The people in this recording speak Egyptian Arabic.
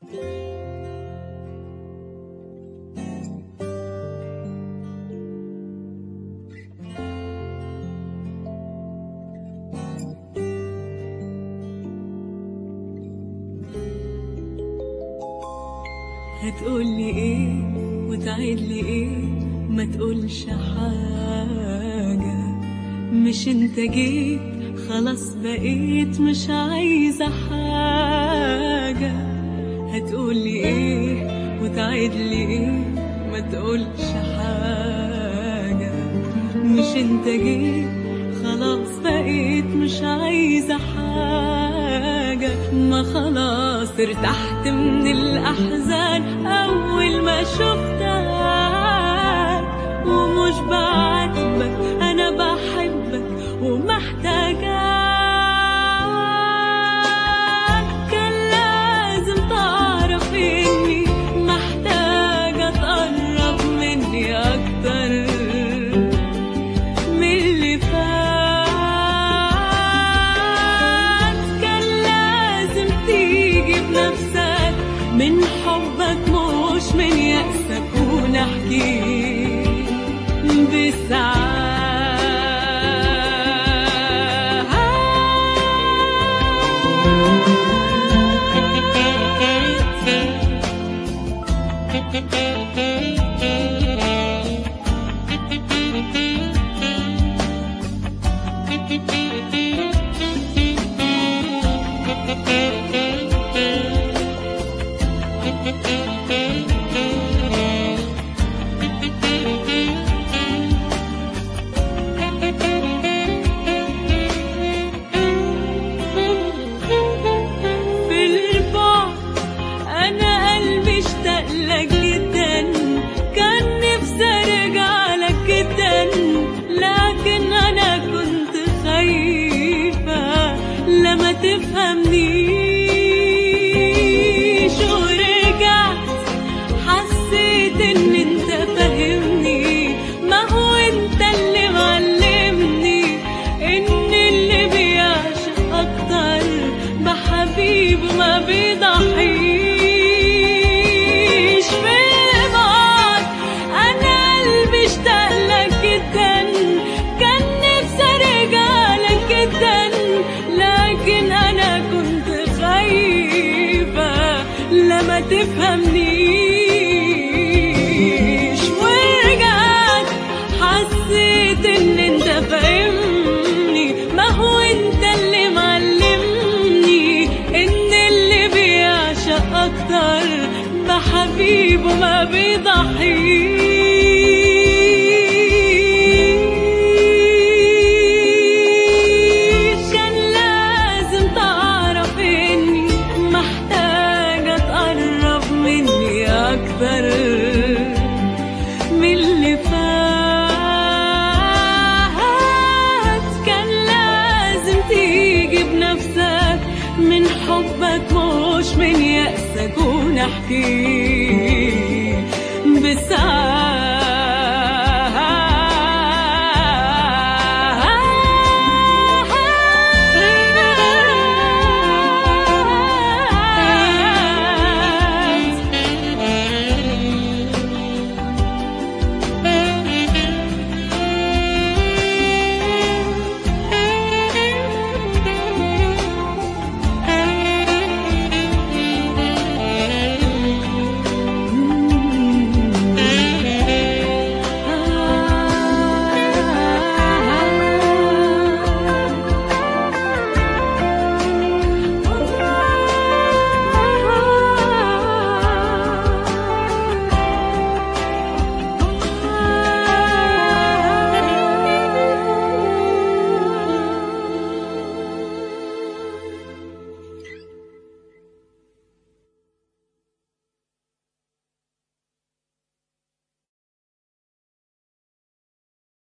هتقولي ايه وتعيدلي ايه ما تقولش حاجة مش انت جيت خلاص بقيت مش عايزة حاجة هتقولي ايه وتعيدلي ايه ما تقولش حاجة مش انت جيت خلاص بقيت مش عايزة حاجة ما خلاص ارتحت من الأحزان أول ما شفتك ومش بعاتبك أنا بحبك ومحتاجاك كان لازم تعرف إني محتاجة تقرب مني أكتر من اللي فات كان لازم تيجي بنفسك من حبك مش من يأسك ونحكي بساعات في البعد انا قلبي اشتاق لك جدا كان نفسي ارجع لك جدا لكن انا كنت خايفة لما تفهمنيش ورجعت حسيت ان انت فاهمني ما هو انت اللي معلمني ان اللي بيعشق اكتر بحبيبه ما بيضحيش في بعض انا قلبي اشتاق لك جدا كان نفسي ارجع لك جدا لكن انا كنت خايفة لما تفهمنيش ورجعت حسيت ان انت فاهمني ما هو انت اللي معلمني ان اللي بيعشق اكتر بحبيبه ما بيضحيش كان لازم تعرف اني محتاجة تقرب مني اكتر من اللي فات كان لازم تيجي بنفسك من حبك مش من يأسك ونحكي بساعات